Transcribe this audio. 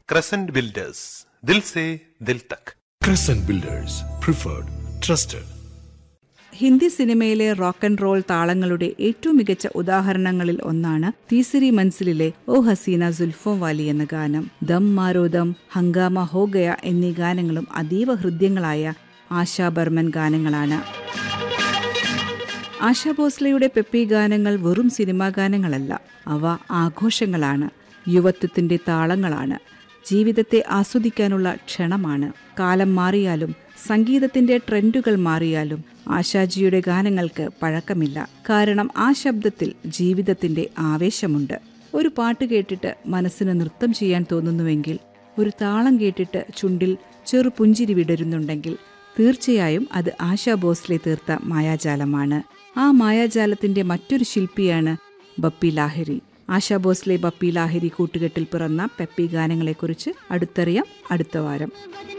Crescent Builders. Dil se dil tak. Crescent Builders, preferred, trusted. Hindi സിനിമയിലെ rock and role താളങ്ങളുടെ ഏറ്റവും മികച്ച ഉദാഹരണങ്ങളിൽ ഒന്നാണ് തീസരി മൻസിലിലെ ഓ ഹസീന സുൽഫോ വാലി എന്ന ഗാനം ദം മാരോ ദം ഹങ്കാമ ഹോ ഗയ എന്നീ ഗാനങ്ങളും അതീവ ഹൃദ്യങ്ങളായ ആശാ ബർമൻ ഗാനങ്ങളാണ് ആശാ ഭോസ്ലയുടെ പെപ്പി ഗാനങ്ങൾ വെറും സിനിമാ ഗാനങ്ങളല്ല അവ ആഘോഷങ്ങളാണ് യുവത്വത്തിന്റെ താളങ്ങളാണ് ജീവിതത്തെ ആസ്വദിക്കാനുള്ള ക്ഷണമാണ് കാലം മാറിയാലും സംഗീതത്തിന്റെ ട്രെൻഡുകൾ മാറിയാലും ആശാജിയുടെ ഗാനങ്ങൾക്ക് പഴക്കമില്ല കാരണം ആ ശബ്ദത്തിൽ ജീവിതത്തിന്റെ ആവേശമുണ്ട് ഒരു പാട്ട് കേട്ടിട്ട് മനസ്സിന് നൃത്തം ചെയ്യാൻ തോന്നുന്നുവെങ്കിൽ ഒരു താളം കേട്ടിട്ട് ചുണ്ടിൽ ചെറു പുഞ്ചിരി വിടരുന്നുണ്ടെങ്കിൽ തീർച്ചയായും അത് ആശാ ഭോസ്ലെ തീർത്ത മായാജാലമാണ് ആ മായാജാലത്തിന്റെ മറ്റൊരു ശില്പിയാണ് ബപ്പി ലാഹിരി ആശാ ഭോസ്ലെ ബപ്പി ലാഹിരി കൂട്ടുകെട്ടിൽ പിറന്ന പെപ്പി ഗാനങ്ങളെക്കുറിച്ച് അടുത്തറിയാം അടുത്ത വാരം